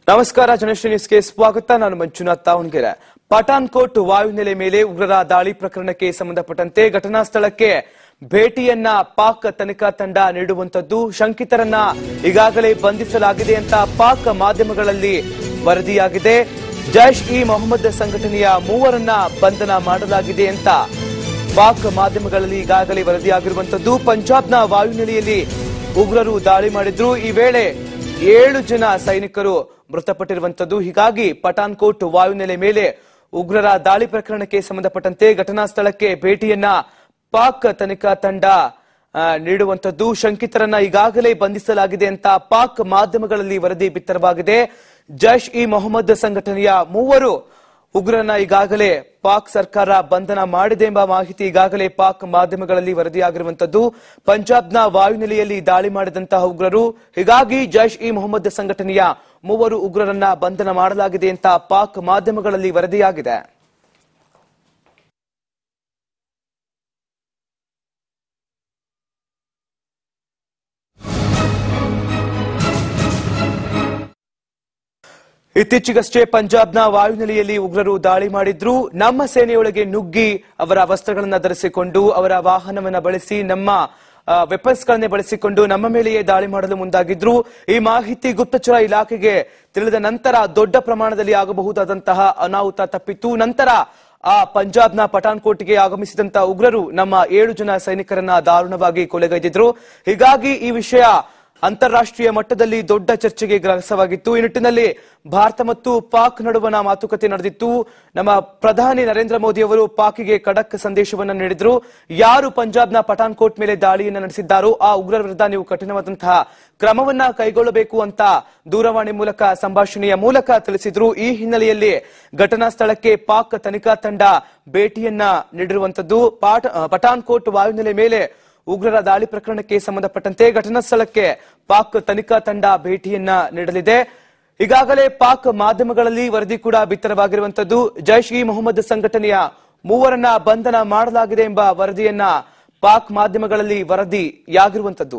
ನಮಸ್ಕಾರ ಜನಶ್ರೀ ನ್ಯೂಸ್ಗೆ ಸ್ವಾಗತ ನಾನು ಮಂಜುನಾಥ್ ತಾವಣಗೆರೆ ಪಠಾನ್ಕೋಟ್ ವಾಯುನೆಲೆ ಮೇಲೆ ಉಗ್ರರ ದಾಳಿ ಪ್ರಕರಣಕ್ಕೆ ಸಂಬಂಧಪಟ್ಟಂತೆ ಘಟನಾ ಸ್ಥಳಕ್ಕೆ ಭೇಟಿಯನ್ನ ಪಾಕ್ ತನಿಖಾ ತಂಡ ನೀಡುವಂತದ್ದು ಶಂಕಿತರನ್ನ ಈಗಾಗಲೇ ಬಂಧಿಸಲಾಗಿದೆ ಅಂತ ಪಾಕ್ ಮಾಧ್ಯಮಗಳಲ್ಲಿ ವರದಿಯಾಗಿದೆ ಜೈಷ್ ಇ ಮೊಹಮ್ಮದ್ ಸಂಘಟನೆಯ ಮೂವರನ್ನ ಬಂಧನ ಮಾಡಲಾಗಿದೆ ಅಂತ ಪಾಕ್ ಮಾಧ್ಯಮಗಳಲ್ಲಿ ಈಗಾಗಲೇ ವರದಿಯಾಗಿರುವಂತದ್ದು ಪಂಜಾಬ್ನ ವಾಯುನೆಲೆಯಲ್ಲಿ ಉಗ್ರರು ದಾಳಿ ಮಾಡಿದ್ರು ಈ ವೇಳೆ ಏಳು ಜನ ಸೈನಿಕರು ಮೃತಪಟ್ಟಿರುವಂತದ್ದು ಹೀಗಾಗಿ ಪಠಾನ್ಕೋಟ್ ವಾಯುನೆಲೆ ಮೇಲೆ ಉಗ್ರರ ದಾಳಿ ಪ್ರಕರಣಕ್ಕೆ ಸಂಬಂಧಪಟ್ಟಂತೆ ಘಟನಾ ಸ್ಥಳಕ್ಕೆ ಭೇಟಿಯನ್ನ ಪಾಕ್ ತನಿಖಾ ತಂಡ ಆ, ನೀಡುವಂತದ್ದು ಶಂಕಿತರನ್ನ ಈಗಾಗಲೇ ಬಂಧಿಸಲಾಗಿದೆ ಅಂತ ಪಾಕ್ ಮಾಧ್ಯಮಗಳಲ್ಲಿ ವರದಿ ಬಿತ್ತರವಾಗಿದೆ ಜೈಷ್ ಇ ಮೊಹಮ್ಮದ್ ಸಂಘಟನೆಯ ಮೂವರು ಉಗ್ರನ ಈಗಾಗಲೇ ಪಾಕ್ ಸರ್ಕಾರ ಬಂಧನ ಮಾಡಿದೆ ಎಂಬ ಮಾಹಿತಿ ಈಗಾಗಲೇ ಪಾಕ್ ಮಾಧ್ಯಮಗಳಲ್ಲಿ ವರದಿಯಾಗಿರುವಂತದ್ದು ಪಂಜಾಬ್ನ ವಾಯುನೆಲೆಯಲ್ಲಿ ದಾಳಿ ಮಾಡಿದಂತಹ ಉಗ್ರರು ಹೀಗಾಗಿ ಜೈಷ್ ಇ ಮೊಹಮ್ಮದ್ ಸಂಘಟನೆಯ ಮೂವರು ಉಗ್ರರನ್ನ ಬಂಧನ ಮಾಡಲಾಗಿದೆ ಅಂತ ಪಾಕ್ ಮಾಧ್ಯಮಗಳಲ್ಲಿ ವರದಿಯಾಗಿದೆ ಇತ್ತೀಚೆಗಷ್ಟೇ ಪಂಜಾಬ್ನ ವಾಯುನೆಲೆಯಲ್ಲಿ ಉಗ್ರರು ದಾಳಿ ಮಾಡಿದ್ರು ನಮ್ಮ ಸೇನೆಯೊಳಗೆ ನುಗ್ಗಿ ಅವರ ವಸ್ತ್ರಗಳನ್ನ ಧರಿಸಿಕೊಂಡು ಅವರ ವಾಹನವನ್ನ ಬಳಸಿ ನಮ್ಮ ವೆಪನ್ಸ್ ಗಳನ್ನೇ ಬಳಸಿಕೊಂಡು ನಮ್ಮ ಮೇಲೆಯೇ ದಾಳಿ ಮಾಡಲು ಮುಂದಾಗಿದ್ರು ಈ ಮಾಹಿತಿ ಗುಪ್ತಚರ ಇಲಾಖೆಗೆ ತಿಳಿದ ನಂತರ ದೊಡ್ಡ ಪ್ರಮಾಣದಲ್ಲಿ ಆಗಬಹುದಾದಂತಹ ಅನಾಹುತ ತಪ್ಪಿತ್ತು ನಂತರ ಆ ಪಂಜಾಬ್ನ ಪಠಾನ್ಕೋಟ್ಗೆ ಆಗಮಿಸಿದಂತ ಉಗ್ರರು ನಮ್ಮ ಏಳು ಜನ ಸೈನಿಕರನ್ನ ದಾರುಣವಾಗಿ ಕೊಲೆಗೈದಿದ್ರು ಹೀಗಾಗಿ ಈ ವಿಷಯ ಅಂತಾರಾಷ್ಟ್ರೀಯ ಮಟ್ಟದಲ್ಲಿ ದೊಡ್ಡ ಚರ್ಚೆಗೆ ಗ್ರಾಸವಾಗಿತ್ತು ಈ ನಿಟ್ಟಿನಲ್ಲಿ ಭಾರತ ಮತ್ತು ಪಾಕ್ ನಡುವಣ ಮಾತುಕತೆ ನಡೆದಿತ್ತು ನಮ್ಮ ಪ್ರಧಾನಿ ನರೇಂದ್ರ ಮೋದಿ ಅವರು ಪಾಕ್ಗೆ ಖಡಕ್ ಸಂದೇಶವನ್ನ ನೀಡಿದ್ರು ಯಾರು ಪಂಜಾಬ್ನ ಪಠಾನ್ಕೋಟ್ ಮೇಲೆ ದಾಳಿಯನ್ನ ನಡೆಸಿದ್ದಾರೋ ಆ ಉಗ್ರರ ವಿರುದ್ಧ ನೀವು ಕಠಿಣವಾದಂತಹ ಕ್ರಮವನ್ನ ಕೈಗೊಳ್ಳಬೇಕು ಅಂತ ದೂರವಾಣಿ ಮೂಲಕ ಸಂಭಾಷಣೆಯ ಮೂಲಕ ತಿಳಿಸಿದ್ರು ಈ ಹಿನ್ನೆಲೆಯಲ್ಲಿ ಘಟನಾ ಸ್ಥಳಕ್ಕೆ ಪಾಕ್ ತನಿಖಾ ತಂಡ ಭೇಟಿಯನ್ನ ನೀಡಿರುವಂತದ್ದು ಪಾಠ ಪಠಾನ್ಕೋಟ್ ವಾಯುನೆಲೆ ಮೇಲೆ ಉಗ್ರರ ದಾಳಿ ಪ್ರಕರಣಕ್ಕೆ ಸಂಬಂಧಪಟ್ಟಂತೆ ಘಟನಾ ಸ್ಥಳಕ್ಕೆ ಪಾಕ್ ತನಿಖಾ ತಂಡ ಭೇಟಿಯನ್ನ ನೀಡಲಿದೆ ಈಗಾಗಲೇ ಪಾಕ್ ಮಾಧ್ಯಮಗಳಲ್ಲಿ ವರದಿ ಕೂಡ ಬಿತ್ತರವಾಗಿರುವಂತದ್ದು ಜೈಷ್ ಇ ಮೊಹಮ್ಮದ್ ಸಂಘಟನೆಯ ಮೂವರನ್ನ ಬಂಧನ ಮಾಡಲಾಗಿದೆ ಎಂಬ ವರದಿಯನ್ನ ಪಾಕ್ ಮಾಧ್ಯಮಗಳಲ್ಲಿ ವರದಿಯಾಗಿರುವಂತದ್ದು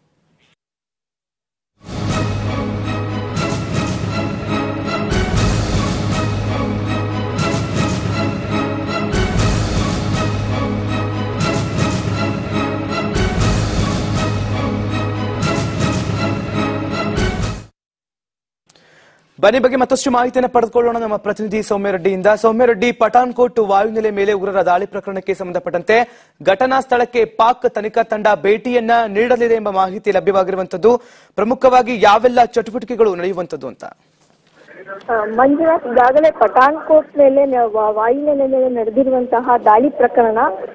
ಬನ್ನಿ ಬಗ್ಗೆ ಮತ್ತಷ್ಟು ಮಾಹಿತಿಯನ್ನು ಪಡೆದುಕೊಳ್ಳೋಣ ನಮ್ಮ ಪ್ರತಿನಿಧಿ ಸೌಮ್ಯ ರೆಡ್ಡಿಯಿಂದ ಸೌಮ್ಯ ರೆಡ್ಡಿ ಪಠಾನ್ಕೋಟ್ ವಾಯುನೆಲೆ ಮೇಲೆ ಉಗ್ರರ ದಾಳಿ ಪ್ರಕರಣಕ್ಕೆ ಸಂಬಂಧಪಟ್ಟಂತೆ ಘಟನಾ ಸ್ಥಳಕ್ಕೆ ಪಾಕ್ ತನಿಖಾ ತಂಡ ಭೇಟಿಯನ್ನ ನೀಡಲಿದೆ ಎಂಬ ಮಾಹಿತಿ ಲಭ್ಯವಾಗಿರುವಂತದ್ದು ಪ್ರಮುಖವಾಗಿ ಯಾವೆಲ್ಲ ಚಟುವಟಿಕೆಗಳು ನಡೆಯುವಂತದ್ದು ಅಂತ ಆ, ಮಂಜುನಾಥ್ ಈಗಾಗಲೇ ಪಠಾನ್ಕೋಟ್ ಮೇಲೆ ನ- ವಾ- ವಾಯುನೆಲೆ ಮೇಲೆ ನಡೆದಿರುವಂತಹ ದಾಳಿ ಪ್ರಕರಣ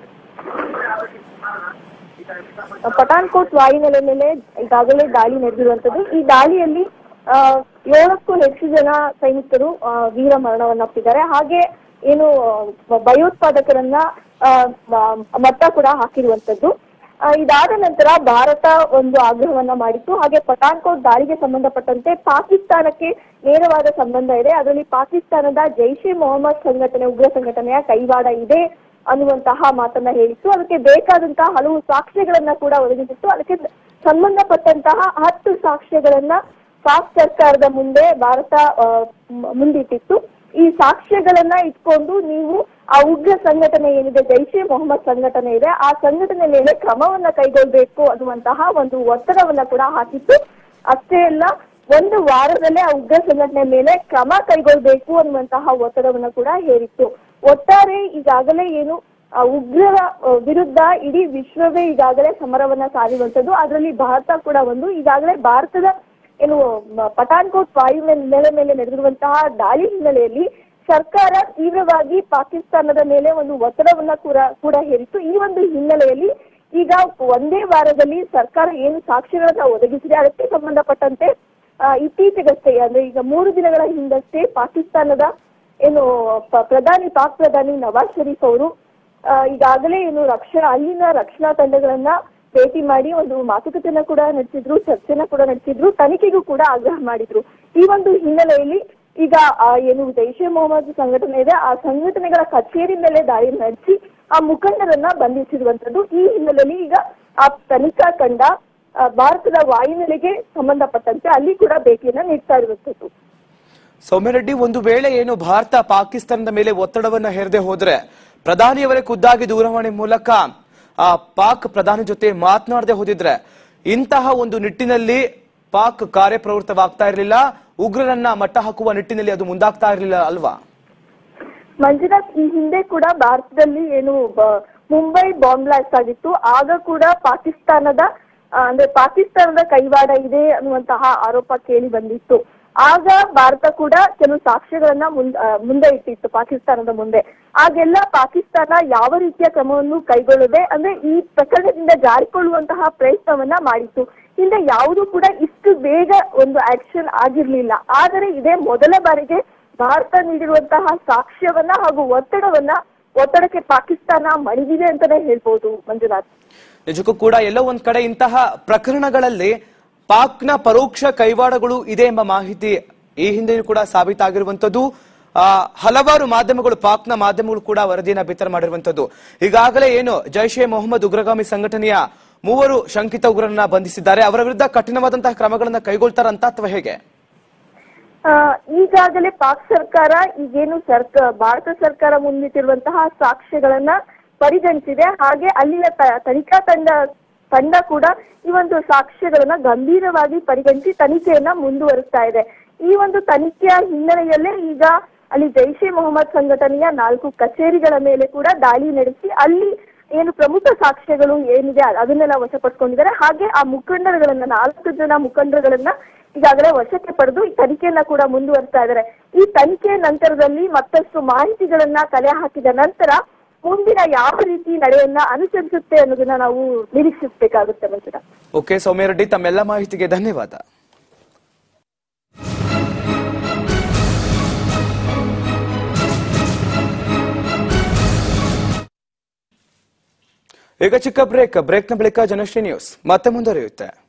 ಆ, ಪಠಾನ್ಕೋಟ್ ವಾಯುನೆಲೆ ಮೇಲೆ ಈಗಾಗಲೇ ದಾಳಿ ನಡೆದಿರುವಂತದ್ದು ಈ ದಾಳಿಯಲ್ಲಿ ಆ, ಏಳಕ್ಕೂ ಹೆಚ್ಚು ಜನ ಸೈನಿಕರು ಆ, ವೀರ ಮರಣವನ್ನಪ್ಪಿದ್ದಾರೆ ಹಾಗೆ ಏನು ಆ, ಭಯೋತ್ಪಾದಕರನ್ನ ಆ, ಮ- ಮಟ್ಟ ಕೂಡ ಹಾಕಿರುವಂತದ್ದು ಆ, ಇದಾದ ನಂತರ ಭಾರತ ಒಂದು ಆಗ್ರಹವನ್ನ ಮಾಡಿತ್ತು ಹಾಗೆ ಪಠಾನ್ಕೋಟ್ ದಾಳಿಗೆ ಸಂಬಂಧಪಟ್ಟಂತೆ ಪಾಕಿಸ್ತಾನಕ್ಕೆ ನೇರವಾದ ಸಂಬಂಧ ಇದೆ ಅದರಲ್ಲಿ ಪಾಕಿಸ್ತಾನದ ಜೈಷ್ ಎ ಮೊಹಮ್ಮದ್ ಸಂಘಟನೆ ಉಗ್ರ ಸಂಘಟನೆಯ ಕೈವಾಡ ಇದೆ ಅನ್ನುವಂತಹ ಮಾತನ್ನ ಹೇಳಿತ್ತು ಅದಕ್ಕೆ ಬೇಕಾದಂತಹ ಹಲವು ಸಾಕ್ಷ್ಯಗಳನ್ನ ಕೂಡ ಒದಗಿಸಿತ್ತು ಅದಕ್ಕೆ ಸಂಬಂಧಪಟ್ಟಂತಹ ಹತ್ತು ಸಾಕ್ಷ್ಯಗಳನ್ನ ಪಾಕ್ ಸರ್ಕಾರದ ಮುಂದೆ ಭಾರತ ಆ, ಮ್- ಮುಂದಿಟ್ಟಿತ್ತು ಈ ಸಾಕ್ಷ್ಯಗಳನ್ನ ಇಟ್ಕೊಂಡು ನೀವು ಆ ಉಗ್ರ ಸಂಘಟನೆ ಏನಿದೆ ಜೈಷ್ ಎ ಮೊಹಮ್ಮದ್ ಸಂಘಟನೆ ಇದೆ ಆ ಸಂಘಟನೆ ಮೇಲೆ ಕ್ರಮವನ್ನ ಕೈಗೊಳ್ಬೇಕು ಅನ್ನುವಂತಹ ಒಂದು ಒತ್ತಡವನ್ನ ಕೂಡ ಹಾಕಿತ್ತು ಅಷ್ಟೇ ಅಲ್ಲ ಒಂದು ವಾರದಲ್ಲೇ ಆ ಉಗ್ರ ಸಂಘಟನೆ ಮೇಲೆ ಕ್ರಮ ಕೈಗೊಳ್ಬೇಕು ಅನ್ನುವಂತಹ ಒತ್ತಡವನ್ನ ಕೂಡ ಹೇರಿತ್ತು ಒಟ್ಟಾರೆ ಈಗಾಗಲೇ ಏನು ಆ ಉಗ್ರರ ಆ, ವಿರುದ್ಧ ಇಡೀ ವಿಶ್ವವೇ ಈಗಾಗಲೇ ಸಮರವನ್ನ ಸಾರಿರುವಂತದ್ದು ಅದರಲ್ಲಿ ಭಾರತ ಕೂಡ ಒಂದು ಈಗಾಗಲೇ ಭಾರತದ ಏನು ಮ- ಪಠಾನ್ಕೋಟ್ ವಾಯು ನೆಲೆ ಮೇಲೆ ನಡೆದಿರುವಂತಹ ದಾಳಿ ಹಿನ್ನೆಲೆಯಲ್ಲಿ ಸರ್ಕಾರ ತೀವ್ರವಾಗಿ ಪಾಕಿಸ್ತಾನದ ಮೇಲೆ ಒಂದು ಒತ್ತಡವನ್ನ ಕೂಡ ಕೂಡ ಹೇರಿತ್ತು ಈ ಒಂದು ಹಿನ್ನೆಲೆಯಲ್ಲಿ ಈಗ ಒಂದೇ ವಾರದಲ್ಲಿ ಸರ್ಕಾರ ಏನು ಸಾಕ್ಷ್ಯಗಳನ್ನ ಒದಗಿಸಿದೆ ಅದಕ್ಕೆ ಸಂಬಂಧಪಟ್ಟಂತೆ ಆ, ಇತ್ತೀಚೆಗಷ್ಟೇ ಅಂದ್ರೆ ಈಗ ಮೂರು ದಿನಗಳ ಹಿಂದಷ್ಟೇ ಪಾಕಿಸ್ತಾನದ ಏನು ಪ- ಪ್ರಧಾನಿ ಪಾಕ್ ಪ್ರಧಾನಿ ನವಾಜ್ ಶರೀಫ್ ಅವರು ಆ, ಈಗಾಗಲೇ ಏನು ರಕ್ಷಣಾ ಅಲ್ಲಿನ ರಕ್ಷಣಾ ತಂಡಗಳನ್ನ ಭೇಟಿ ಮಾಡಿ ಒಂದು ಮಾತುಕತೆಯನ್ನ ಕೂಡ ನಡೆಸಿದ್ರು ಚರ್ಚೆನ ಕೂಡ ನಡೆಸಿದ್ರು ತನಿಖೆಗೂ ಕೂಡ ಆಗ್ರಹ ಮಾಡಿದ್ರು ಈ ಒಂದು ಹಿನ್ನೆಲೆಯಲ್ಲಿ ಈಗ ಆ ಏನು ಜೈಷ್ ಎ ಮೊಹಮ್ಮದ್ ಸಂಘಟನೆ ಇದೆ ಆ ಸಂಘಟನೆಗಳ ಕಚೇರಿ ಮೇಲೆ ದಾಳಿ ನಡೆಸಿ ಆ ಮುಖಂಡರನ್ನ ಬಂಧಿಸಿರುವಂತದ್ದು ಈ ಹಿನ್ನೆಲೆಯಲ್ಲಿ ಈಗ ಆ ತನಿಖಾ ತಂಡ ಆ, ಭಾರತದ ವಾಯುನೆಲೆಗೆ ಸಂಬಂಧಪಟ್ಟಂತೆ ಅಲ್ಲಿ ಕೂಡ ಭೇಟಿಯನ್ನ ನೀಡ್ತಾ ಇರುವಂತದ್ದು ಸೌಮ್ಯರೆಡ್ಡಿ ಒಂದು ವೇಳೆ ಏನು ಭಾರತ ಪಾಕಿಸ್ತಾನದ ಮೇಲೆ ಒತ್ತಡವನ್ನ ಹೇರದೆ ಹೋದ್ರೆ ಪ್ರಧಾನಿಯವರೇ ಖುದ್ದಾಗಿ ದೂರವಾಣಿ ಮೂಲಕ ಆ ಪಾಕ್ ಪ್ರಧಾನಿ ಜೊತೆ ಮಾತನಾಡದೆ ಹೋದಿದ್ರೆ ಇಂತಹ ಒಂದು ನಿಟ್ಟಿನಲ್ಲಿ ಪಾಕ್ ಕಾರ್ಯಪ್ರವೃತ್ತವಾಗ್ತಾ ಇರಲಿಲ್ಲ ಉಗ್ರರನ್ನ ಮಟ್ಟ ಹಾಕುವ ನಿಟ್ಟಿನಲ್ಲಿ ಅದು ಮುಂದಾಗ್ತಾ ಇರಲಿಲ್ಲ ಅಲ್ವಾ ಮಂಜುನಾಥ್ ಈ ಹಿಂದೆ ಕೂಡ ಭಾರತದಲ್ಲಿ ಏನು ಬ- ಮುಂಬೈ ಬಾಂಬ್ ಬ್ಲಾಸ್ಟ್ ಆಗಿತ್ತು ಆಗ ಕೂಡ ಪಾಕಿಸ್ತಾನದ ಆ, ಅಂದ್ರೆ ಪಾಕಿಸ್ತಾನದ ಕೈವಾಡ ಇದೆ ಅನ್ನುವಂತಹ ಆರೋಪ ಕೇಳಿ ಬಂದಿತ್ತು ಆಗ ಭಾರತ ಕೂಡ ಕೆಲವು ಸಾಕ್ಷ್ಯಗಳನ್ನ ಮುಂದ್- ಆ, ಮುಂದೆ ಇಟ್ಟಿತ್ತು ಪಾಕಿಸ್ತಾನದ ಮುಂದೆ ಆಗೆಲ್ಲ ಪಾಕಿಸ್ತಾನ ಯಾವ ರೀತಿಯ ಕ್ರಮವನ್ನು ಕೈಗೊಳ್ಳದೆ ಅಂದ್ರೆ ಈ ಪ್ರಕರಣದಿಂದ ಜಾರಿಕೊಳ್ಳುವಂತಹ ಪ್ರಯತ್ನವನ್ನ ಮಾಡಿತ್ತು ಹಿಂದೆ ಯಾವುದೂ ಕೂಡ ಇಷ್ಟು ಬೇಗ ಒಂದು ಆಕ್ಷನ್ ಆಗಿರ್ಲಿಲ್ಲ ಆದರೆ ಇದೇ ಮೊದಲ ಬಾರಿಗೆ ಭಾರತ ನೀಡಿರುವಂತಹ ಸಾಕ್ಷ್ಯವನ್ನ ಹಾಗೂ ಒತ್ತಡವನ್ನ ಒತ್ತಡಕ್ಕೆ ಪಾಕಿಸ್ತಾನ ಮಣಿದಿದೆ ಅಂತಾನೆ ಹೇಳ್ಬೋದು ಮಂಜುನಾಥ್ ನಿಜಕ್ಕೂ ಕೂಡ ಎಲ್ಲೋ ಒಂದ್ ಕಡೆ ಇಂತಹ ಪ್ರಕರಣಗಳಲ್ಲಿ ಪಾಕ್ನ ಪರೋಕ್ಷ ಕೈವಾಡಗಳು ಇದೆ ಎಂಬ ಮಾಹಿತಿ ಈ ಹಿಂದೆಯೂ ಕೂಡ ಸಾಬೀತಾಗಿರುವಂತದ್ದು ಆ, ಹಲವಾರು ಮಾಧ್ಯಮಗಳು ಪಾಕ್ನ ಮಾಧ್ಯಮಗಳು ಕೂಡ ವರದಿಯನ್ನ ಬಿತ್ತರ ಮಾಡಿರುವಂತದ್ದು ಈಗಾಗಲೇ ಏನು ಜೈಷ್ ಎ ಮೊಹಮ್ಮದ್ ಉಗ್ರಗಾಮಿ ಸಂಘಟನೆಯ ಮೂವರು ಶಂಕಿತ ಉಗ್ರರನ್ನ ಬಂಧಿಸಿದ್ದಾರೆ ಅವರ ವಿರುದ್ಧ ಕಠಿಣವಾದಂತಹ ಕ್ರಮಗಳನ್ನ ಕೈಗೊಳ್ತಾರಂತ ಅಥವಾ ಹೇಗೆ ಆ, ಈಗಾಗಲೇ ಪಾಕ್ ಸರ್ಕಾರ ಈಗೇನು ಸರ್ಕ ಭಾರತ ಸರ್ಕಾರ ಮುಂದಿಟ್ಟಿರುವಂತಹ ಸಾಕ್ಷ್ಯಗಳನ್ನ ಪರಿಗಣಿಸಿದೆ ಹಾಗೆ ಅಲ್ಲಿನ ತ- ತನಿಖಾ ತಂಡ ತಂಡ ಕೂಡ ಈ ಒಂದು ಸಾಕ್ಷ್ಯಗಳನ್ನ ಗಂಭೀರವಾಗಿ ಪರಿಗಣಿಸಿ ತನಿಖೆಯನ್ನ ಮುಂದುವರಿಸ್ತಾ ಇದೆ ಈ ಒಂದು ತನಿಖೆಯ ಹಿನ್ನೆಲೆಯಲ್ಲೇ ಈಗ ಅಲ್ಲಿ ಜೈಷ್ ಎ ಮೊಹಮ್ಮದ್ ಸಂಘಟನೆಯ ನಾಲ್ಕು ಕಚೇರಿಗಳ ಮೇಲೆ ಕೂಡ ದಾಳಿ ನಡೆಸಿ ಅಲ್ಲಿ ಏನು ಪ್ರಮುಖ ಸಾಕ್ಷ್ಯಗಳು ಏನಿದೆ ಅ- ಅದನ್ನೆಲ್ಲ ವಶಪಡಿಸ್ಕೊಂಡಿದ್ದಾರೆ ಹಾಗೆ ಆ ಮುಖಂಡರುಗಳನ್ನ ನಾಲ್ಕು ಜನ ಮುಖಂಡರುಗಳನ್ನ ಈಗಾಗಲೇ ವಶಕ್ಕೆ ಪಡೆದು ಈ ತನಿಖೆಯನ್ನ ಕೂಡ ಮುಂದುವರಿಸ್ತಾ ಇದ್ದಾರೆ ಈ ತನಿಖೆ ನಂತರದಲ್ಲಿ ಮತ್ತಷ್ಟು ಮಾಹಿತಿಗಳನ್ನ ಕಲೆ ಹಾಕಿದ ನಂತರ ಮುಂದಿನ ಯಾವ ರೀತಿ ನಡೆಯನ್ನ ಅನುಸರಿಸುತ್ತೆ ಅನ್ನೋದನ್ನ ನಾವು ನಿರೀಕ್ಷಿಸಬೇಕಾಗುತ್ತೆ ಮಂಜುನಾಥ್ ಓಕೆ ಸೌಮ್ಯ ರೆಡ್ಡಿ ತಮ್ಮೆಲ್ಲ ಮಾಹಿತಿಗೆ ಧನ್ಯವಾದ ಈಗ ಚಿಕ್ಕ ಬ್ರೇಕ್ ಬ್ರೇಕ್ನ ಬಳಿಕ ಜನಶ್ರೀ ನ್ಯೂಸ್ ಮತ್ತೆ ಮುಂದುವರಿಯುತ್ತೆ